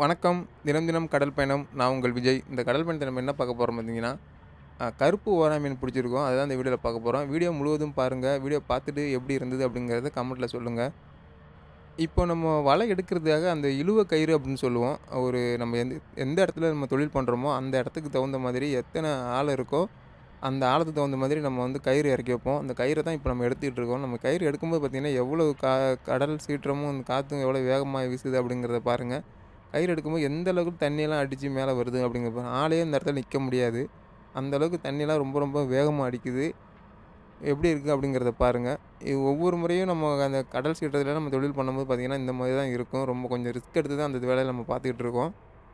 வணக்கம் தினம் தினம் கடல் பயணம் நான் உங்கள் விஜய் இந்த கடல் பயணத்தை நம்ம என்ன பார்க்க போகிறோம் பார்த்தீங்கன்னா அஹ், கருப்பு ஓரா மீன் பிடிச்சிருக்கோம் அதுதான் இந்த வீடியோவில் பார்க்க போகிறோம் வீடியோ முழுவதும் பாருங்கள் வீடியோ பார்த்துட்டு எப்படி இருந்தது அப்படிங்கிறத கமெண்ட்டில் சொல்லுங்கள் இப்போ நம்ம வலை எடுக்கிறதுக்காக அந்த இழுவ கயிறு அப்படின்னு சொல்லுவோம் ஒரு நம்ம எந்த எந்த இடத்துல நம்ம தொழில் பண்ணுறோமோ அந்த இடத்துக்கு தகுந்த மாதிரி எத்தனை ஆள் இருக்கோ அந்த ஆழத்துக்கு தகுந்த மாதிரி நம்ம வந்து கயிறு இறக்கி வைப்போம் அந்த கயிறை தான் இப்போ நம்ம எடுத்துக்கிட்டு இருக்கோம் நம்ம கயிறு எடுக்கும்போது பார்த்திங்கன்னா எவ்வளோ கா கடல் சீற்றமும் அந்த காற்றும் எவ்வளோ வேகமாக வீசுது அப்படிங்கிறத பாருங்கள் கயிறு எடுக்கும்போது எந்த அளவுக்கு தண்ணியெல்லாம் அடித்து மேலே வருது அப்படிங்கிறத பாருங்க. ஆளே இந்த இடத்துல நிற்க முடியாது அந்த அளவுக்கு தண்ணியெல்லாம் ரொம்ப ரொம்ப வேகமாக அடிக்குது எப்படி இருக்குது அப்படிங்கிறத பாருங்கள் இது ஒவ்வொரு முறையும் நம்ம அந்த கடல் சீற்றத்தில் நம்ம தொழில் பண்ணும்போது பார்த்திங்கன்னா இந்த மாதிரி தான் இருக்கும் ரொம்ப கொஞ்சம் ரிஸ்க் எடுத்து தான் அந்த வேலையை நம்ம பார்த்துக்கிட்டு இருக்கோம்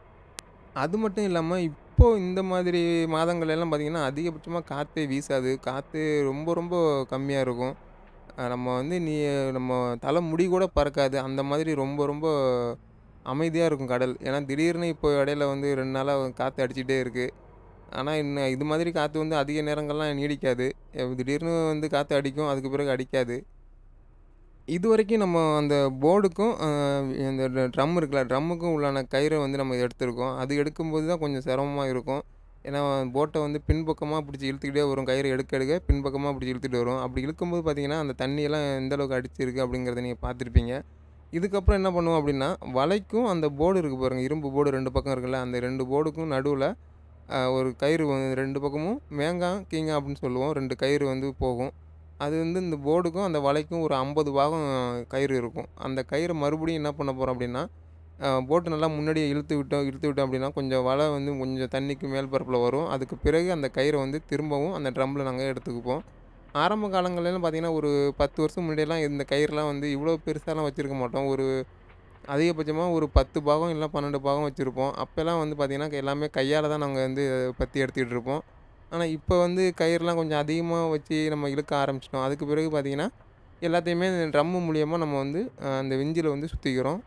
அது மட்டும் இல்லாமல் இப்போது இந்த மாதிரி மாதங்கள் எல்லாம் பார்த்திங்கன்னா அதிகபட்சமாக காற்றே வீசாது காற்று ரொம்ப ரொம்ப கம்மியாக இருக்கும் அஹ் நம்ம வந்து நீ நம்ம தலை முடி கூட பறக்காது அந்த மாதிரி ரொம்ப ரொம்ப அமைதியாக இருக்கும் கடல் ஏன்னா திடீர்னு இப்போ இடையில வந்து ரெண்டு நாளாக காற்று அடிச்சிட்டே இருக்குது ஆனால் இன்னும் இது மாதிரி காற்று வந்து அதிக நேரங்கள்லாம் நீடிக்காது எ- திடீர்னு வந்து காற்று அடிக்கும் அதுக்கு பிறகு அடிக்காது இது வரைக்கும் நம்ம அந்த போர்டுக்கும் இந்த ட்ரம் இருக்குல்ல ட்ரம்முக்கும் உள்ளான கயிறை வந்து நம்ம எடுத்திருக்கோம் அது எடுக்கும்போது தான் கொஞ்சம் சிரமமாக இருக்கும் ஏன்னா போட்டை வந்து பின்பக்கமாக பிடிச்சி இழுத்துக்கிட்டே வரும் கயிறை எடுக்க எடுக்க பின்பக்கமாக பிடிச்சி இழுத்துட்டு வரும் அப்படி இழுக்கும்போது பார்த்தீங்கன்னா அந்த தண்ணியெல்லாம் எந்த அளவுக்கு அடிச்சிருக்கு அப்படிங்கிறத நீங்கள் பார்த்துருப்பீங்க இதுக்கப்புறம் என்ன பண்ணுவோம் அப்படின்னா வலைக்கும் அந்த போர்டு இருக்குது பாருங்கள் இரும்பு போர்டு ரெண்டு பக்கம் இருக்குல்ல அந்த ரெண்டு போர்டுக்கும் நடுவில் ஒரு கயிறு வந்து ரெண்டு பக்கமும் மேங்காய் கீங்கா அப்படின்னு சொல்லுவோம் ரெண்டு கயிறு வந்து போகும் அது வந்து இந்த போர்டுக்கும் அந்த வலைக்கும் ஒரு ஐம்பது பாகம் கயிறு இருக்கும் அந்த கயிறை மறுபடியும் என்ன பண்ண போகிறோம் அப்படின்னா போட்டு நல்லா முன்னாடியே இழுத்து விட்டோம் இழுத்து விட்டோம் அப்படின்னா கொஞ்சம் வலை வந்து கொஞ்சம் தண்ணிக்கு மேல் பரப்பில் வரும் அதுக்கு பிறகு அந்த கயிறை வந்து திரும்பவும் அந்த ட்ரம்மில் நாங்கள் எடுத்துக்குப்போம் ஆரம்ப காலங்கள்லாம் பார்த்திங்கன்னா ஒரு பத்து வருஷம் முன்னாடியெல்லாம் இந்த கயிறுலாம் வந்து இவ்வளோ பெருசாலாம் வச்சுருக்க மாட்டோம் ஒரு அதிகபட்சமாக ஒரு பத்து பாகம் இல்லை பன்னெண்டு பாகம் வச்சுருப்போம் அப்போல்லாம் வந்து பார்த்திங்கன்னா எல்லாமே கையால் தான் நாங்கள் வந்து பற்றி எடுத்துக்கிட்டு இருப்போம் ஆனால் இப்போ வந்து கயிறுலாம் கொஞ்சம் அதிகமாக வச்சு நம்ம இழுக்க ஆரம்பிச்சிட்டோம் அதுக்கு பிறகு பார்த்திங்கன்னா எல்லாத்தையுமே ட்ரம்மு மூலியமாக நம்ம வந்து அஹ், அந்த விஞ்சில் வந்து சுற்றிக்கிறோம்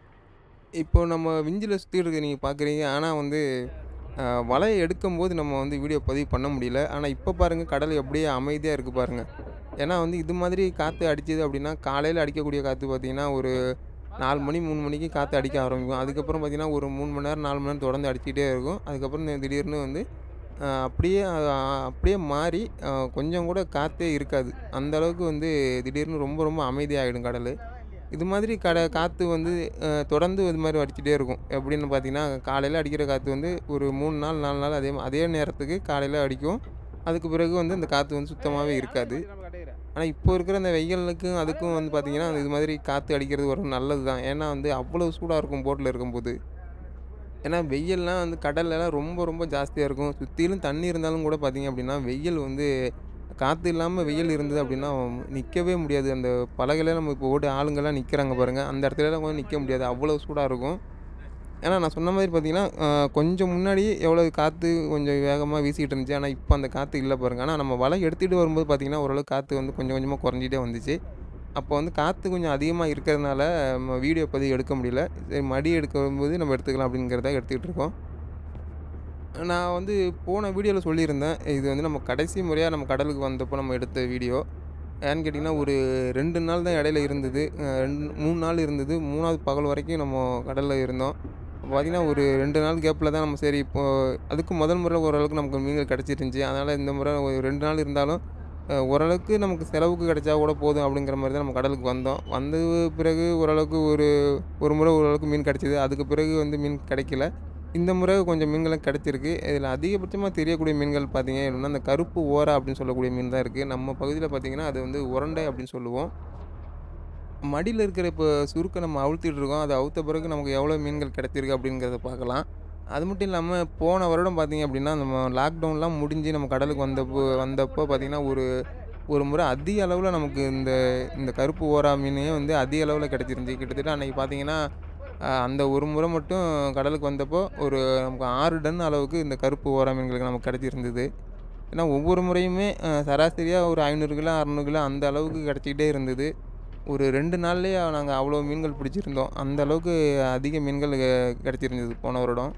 இப்போ நம்ம விஞ்சில் சுற்றிட்டு இருக்க நீங்கள் பார்க்குறீங்க ஆனால் வந்து அஹ், வலையை எடுக்கும்போது நம்ம வந்து வீடியோ பதிவு பண்ண முடியல ஆனால் இப்போ பாருங்கள் கடல் எப்படியே அமைதியாக இருக்குது பாருங்கள் ஏன்னா வந்து இது மாதிரி காற்று அடிச்சது அப்படின்னா காலையில் அடிக்கக்கூடிய காற்று பார்த்திங்கன்னா ஒரு நாலு மணி மூணு மணிக்கு காற்று அடிக்க ஆரம்பிக்கும் அதுக்கப்புறம் பார்த்திங்கன்னா ஒரு மூணு மணி நேரம் நாலு மணி நேரம் தொடர்ந்து அடிச்சிக்கிட்டே இருக்கும் அதுக்கப்புறம் இந்த திடீர்னு வந்து அஹ், அப்படியே அஹ், அப்படியே மாறி அஹ், கொஞ்சம் கூட காற்றே இருக்காது அந்த அளவுக்கு வந்து திடீர்னு ரொம்ப ரொம்ப அமைதியாகிடும் கடல் இது மாதிரி கட காற்று வந்து அஹ், தொடர்ந்து இது மாதிரி அடிச்சிட்டே இருக்கும் எப்படின்னு பார்த்தீங்கன்னா காலையில் அடிக்கிற காற்று வந்து ஒரு மூணு நாள் நாலு நாள் அதே அதே நேரத்துக்கு காலையில் அடிக்கும் அதுக்கு பிறகு வந்து அந்த காற்று வந்து சுத்தமாகவே இருக்காது ஆனால் இப்போ இருக்கிற அந்த வெயிலுக்கும் அதுக்கும் வந்து பார்த்திங்கன்னா இது மாதிரி காற்று அடிக்கிறது ஒரு நல்லது தான் ஏன்னா வந்து அவ்வளோ சூடாக இருக்கும் போட்டில் இருக்கும்போது ஏன்னா வெயில்லாம் வந்து கடல்லலாம் ரொம்ப ரொம்ப ஜாஸ்தியாக இருக்கும் சுற்றிலும் தண்ணி இருந்தாலும் கூட பார்த்திங்க அப்படின்னா வெயில் வந்து காற்று இல்லாமல் வெயில் இருந்தது அப்படின்னா நிற்கவே முடியாது அந்த பலகையில நம்ம இப்போ ஓட்டு ஆளுங்கெல்லாம் நிற்கிறாங்க பாருங்கள் அந்த இடத்துலலாம் கொஞ்சம் நிற்க முடியாது அவ்வளோ சூடாக இருக்கும் ஏன்னா நான் சொன்ன மாதிரி பார்த்தீங்கன்னா ஆஹ், கொஞ்சம் முன்னாடி எவ்வளோ காற்று கொஞ்சம் வேகமாக வீசிக்கிட்டு இருந்துச்சு ஆனால் இப்போ அந்த காற்று இல்லை பாருங்க ஆனால் நம்ம வலை எடுத்துகிட்டு வரும்போது பார்த்தீங்கன்னா ஓரளவு காற்று வந்து கொஞ்சம் கொஞ்சமாக குறைஞ்சிட்டே வந்துச்சு அப்போ வந்து காற்று கொஞ்சம் அதிகமாக இருக்கிறதுனால நம்ம வீடியோ பதிவு எடுக்க முடியல சரி மடி எடுக்கும்போது நம்ம எடுத்துக்கலாம் அப்படிங்கிறத எடுத்துக்கிட்டு இருக்கோம் நான் வந்து போன வீடியோவில் சொல்லியிருந்தேன் இது வந்து நம்ம கடைசி முறையாக நம்ம கடலுக்கு வந்தப்போ நம்ம எடுத்த வீடியோ ஏன்னு கேட்டிங்கன்னா ஒரு ரெண்டு நாள் தான் இடையில இருந்தது அஹ் ரெண்டு மூணு நாள் இருந்தது மூணாவது பகல் வரைக்கும் நம்ம கடலில் இருந்தோம் அப்போ பார்த்திங்கன்னா ஒரு ரெண்டு நாள் கேப்பில் தான் நம்ம சரி இப்போ அதுக்கு முதல் முறை ஓரளவுக்கு நமக்கு மீன்கள் கிடச்சிருந்துச்சி அதனால் இந்த முறை ஒரு ரெண்டு நாள் இருந்தாலும் அஹ் ஓரளவுக்கு நமக்கு செலவுக்கு கிடைச்சா கூட போதும் அப்படிங்கிற மாதிரி தான் நம்ம கடலுக்கு வந்தோம் வந்த பிறகு ஓரளவுக்கு ஒரு ஒரு முறை ஓரளவுக்கு மீன் கிடச்சிது அதுக்கு பிறகு வந்து மீன் கிடைக்கல இந்த முறை கொஞ்சம் மீன்களும் கிடச்சிருக்கு இதில் அதிகபட்சமாக தெரியக்கூடிய மீன்கள் பார்த்தீங்க அப்படின்னா அந்த கருப்பு ஓரா அப்படின்னு சொல்லக்கூடிய மீன் தான் இருக்குது நம்ம பகுதியில் பார்த்தீங்கன்னா அது வந்து உரண்டை அப்படின்னு சொல்லுவோம் மடியில் இருக்கிற இப்போ சுருக்கை நம்ம அவுழ்த்திட்டு இருக்கோம் அதை அவுத்த பிறகு நமக்கு எவ்வளோ மீன்கள் கிடச்சிருக்கு அப்படிங்கிறத பார்க்கலாம் அது மட்டும் இல்லாமல் போன வருடம் பார்த்தீங்க அப்படின்னா நம்ம லாக்டவுன்லாம் முடிஞ்சு நம்ம கடலுக்கு வந்தப்போ வந்தப்போ பார்த்திங்கன்னா ஒரு ஒரு முறை அதிக அளவில் நமக்கு இந்த இந்த கருப்பு ஓரா மீனே வந்து அதிக அளவில் கிடச்சிருந்துச்சி கிட்டத்தட்ட அன்றைக்கி பார்த்தீங்கன்னா ஆஹ், அந்த ஒரு முறை மட்டும் கடலுக்கு வந்தப்போ ஒரு நமக்கு ஆறு டன் அளவுக்கு இந்த கருப்பு ஓரா மீன்களுக்கு நமக்கு கிடச்சிருந்தது ஏன்னா ஒவ்வொரு முறையுமே சராசரியாக ஒரு ஐநூறு கிலோ அறநூறு கிலோ அந்த அளவுக்கு கிடச்சிக்கிட்டே இருந்தது ஒரு ரெண்டு நாள்லேயே நாங்கள் அவ்வளோ மீன்கள் பிடிச்சிருந்தோம் அந்த அளவுக்கு அதிக மீன்கள் அஹ், கிடச்சிருந்தது போன வருடம்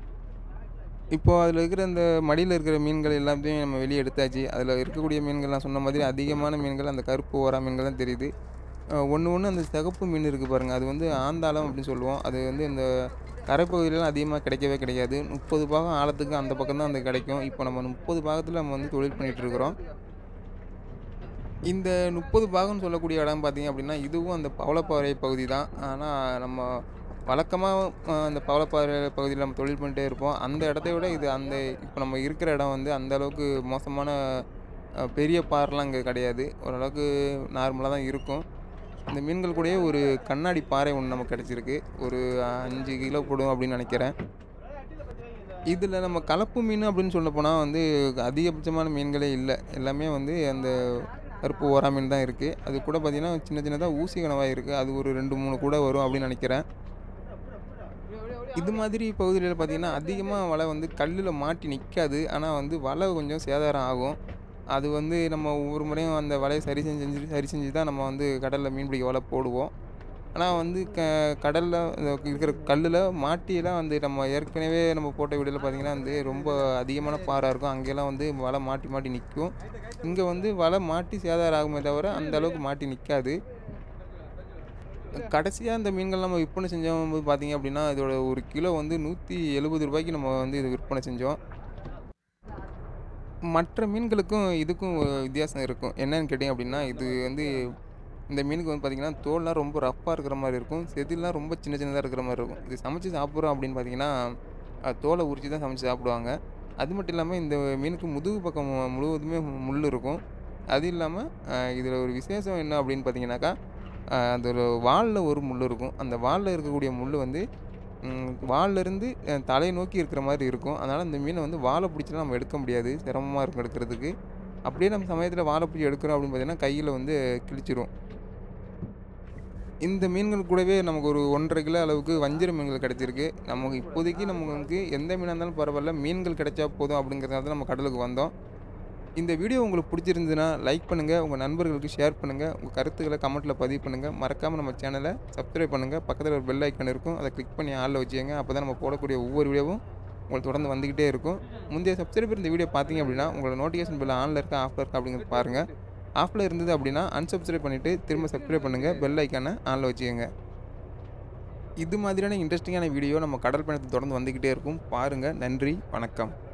இப்போது அதில் இருக்கிற இந்த மடியில் இருக்கிற மீன்கள் எல்லாத்தையும் நம்ம வெளியே எடுத்தாச்சு அதில் இருக்கக்கூடிய மீன்கள் நான் சொன்ன மாதிரி அதிகமான மீன்கள் அந்த கருப்பு ஓரா மீன்கள் தான் தெரியுது ஒன்று ஒன்று அந்த சிகப்பு மீன் இருக்குது பாருங்கள் அது வந்து ஆந்தாளம் அப்படின்னு சொல்லுவோம் அது வந்து இந்த கரைப்பகுதியிலலாம் அதிகமாக கிடைக்கவே கிடைக்காது முப்பது பாகம் ஆழத்துக்கு அந்த பக்கம் தான் அது கிடைக்கும் இப்போ நம்ம முப்பது பாகத்தில் நம்ம வந்து தொழில் பண்ணிகிட்டு இருக்கிறோம் இந்த முப்பது பாகம்னு சொல்லக்கூடிய இடம் பார்த்திங்க அப்படின்னா இதுவும் அந்த பவளப்பாறை பகுதி தான் ஆனால் நம்ம வழக்கமாக அந்த பவளப்பாறை பகுதியில் நம்ம தொழில் பண்ணிட்டே இருப்போம் அந்த இடத்த விட இது அந்த இப்போ நம்ம இருக்கிற இடம் வந்து அந்த அளவுக்கு மோசமான அஹ், பெரிய பாறைலாம் இங்கே கிடையாது ஓரளவுக்கு நார்மலாக தான் இருக்கும் இந்த மீன்கள் கூடயே ஒரு கண்ணாடி பாறை ஒன்று நமக்கு கிடச்சிருக்கு ஒரு அஞ்சு கிலோ போடும் அப்படின்னு நினைக்கிறேன் இதில் நம்ம கலப்பு மீன் அப்படின்னு சொல்ல போனால் வந்து அதிகபட்சமான மீன்களே இல்லை எல்லாமே வந்து அந்த கருப்பு ஓரா மீன் தான் இருக்குது அது கூட பார்த்திங்கன்னா சின்ன சின்னதாக ஊசி கனவாக இருக்குது அது ஒரு ரெண்டு மூணு கூட வரும் அப்படின்னு நினைக்கிறேன் இது மாதிரி பகுதிகளில் பார்த்திங்கன்னா அதிகமாக வலை வந்து கல்லில் மாட்டி நிற்காது ஆனால் வந்து வலை கொஞ்சம் சேதாரம் ஆகும் அது வந்து நம்ம ஒவ்வொரு முறையும் அந்த வலையை சரி செஞ்சு செஞ்சு சரி செஞ்சு தான் நம்ம வந்து கடலில் மீன் பிடிக்க வலை போடுவோம் ஆனால் வந்து க கடலில் இருக்கிற கல்லில் மாட்டியெல்லாம் வந்து நம்ம ஏற்கனவே நம்ம போட்ட வீடியோவில் பார்த்திங்கன்னா வந்து ரொம்ப அதிகமான பாறை இருக்கும் அங்கெல்லாம் வந்து வலை மாட்டி மாட்டி நிற்கும் இங்கே வந்து வலை மாட்டி சேதாரம் ஆகுமே தவிர அந்த அளவுக்கு மாட்டி நிற்காது கடைசியாக இந்த மீன்கள் நம்ம விற்பனை செஞ்சோம் போது பார்த்தீங்க அப்படின்னா இதோட ஒரு கிலோ வந்து நூற்றி எழுபது ரூபாய்க்கு நம்ம வந்து இது விற்பனை செஞ்சோம் மற்ற மீன்களுக்கும் இதுக்கும் ஒரு வித்தியாசம் இருக்கும் என்னன்னு கேட்டிங்க அப்படின்னா இது வந்து இந்த மீனுக்கு வந்து பார்த்திங்கன்னா தோல்லாம் ரொம்ப ரஃப்பாக இருக்கிற மாதிரி இருக்கும் செதில்லாம் ரொம்ப சின்ன சின்னதாக இருக்கிற மாதிரி இருக்கும் இது சமைச்சு சாப்பிட்றோம் அப்படின்னு பார்த்தீங்கன்னா அது தோலை உரித்து தான் சமைச்சு சாப்பிடுவாங்க அது மட்டும் இல்லாமல் இந்த மீனுக்கு முதுகு பக்கம் முழுவதுமே முள் இருக்கும் அது இல்லாமல் இதில் ஒரு விசேஷம் என்ன அப்படின்னு பார்த்தீங்கன்னாக்கா அஹ், அந்த ஒரு வாலில் ஒரு முள் இருக்கும் அந்த வாலில் இருக்கக்கூடிய முள் வந்து ம், வால்ல இருந்து அஹ், தலையை நோக்கி இருக்கிற மாதிரி இருக்கும் அதனால் இந்த மீனை வந்து வாழை பிடிச்சலாம் நம்ம எடுக்க முடியாது சிரமமாக இருக்கும் எடுக்கிறதுக்கு அப்படியே நம்ம சமயத்தில் வாழை பிடிச்சி எடுக்கிறோம் அப்படின்னு பார்த்தீங்கன்னா கையில் வந்து கிழிச்சிரும் இந்த மீன்கள் கூடவே நமக்கு ஒரு ஒன்றரை கிலோ அளவுக்கு வஞ்சிர மீன்கள் கிடைச்சிருக்கு நமக்கு இப்போதைக்கு நமக்கு எந்த மீனாக இருந்தாலும் பரவாயில்ல மீன்கள் கிடைச்சா போதும் அப்படிங்கிறதுனால தான் நம்ம கடலுக்கு வந்தோம் இந்த வீடியோ உங்களுக்கு பிடிச்சிருந்துன்னா லைக் பண்ணுங்கள் உங்கள் நண்பர்களுக்கு ஷேர் பண்ணுங்கள் உங்கள் கருத்துக்களை கமெண்ட்டில் பதிவு பண்ணுங்கள் மறக்காமல் நம்ம சேனலை சப்ஸ்கிரைப் பண்ணுங்கள் பக்கத்தில் ஒரு பெல் ஐக்கன் இருக்கும் அதை கிளிக் பண்ணி ஆளில் வச்சுக்கோங்க அப்போ தான் நம்ம போடக்கூடிய ஒவ்வொரு வீடியோவும் உங்களுக்கு தொடர்ந்து வந்துக்கிட்டே இருக்கும் முந்தைய சப்ஸ்கிரைபர் இந்த வீடியோ பார்த்தீங்க அப்படின்னா உங்களோட நோட்டிஃபிகேஷன் பில் ஆனில் இருக்கா ஆஃபில் இருக்கா அப்படிங்கிறது பாருங்கள் ஆஃபில் இருந்தது அப்படின்னா unsubscribe பண்ணிவிட்டு திரும்ப சப்ஸ்கிரைப் பண்ணுங்கள் பெல் ஐக்கானை ஆனில் வச்சுக்கோங்க இது மாதிரியான இன்ட்ரெஸ்டிங்கான வீடியோ நம்ம கடல் பயணத்தை தொடர்ந்து வந்துக்கிட்டே இருக்கும் பாருங்கள் நன்றி வணக்கம்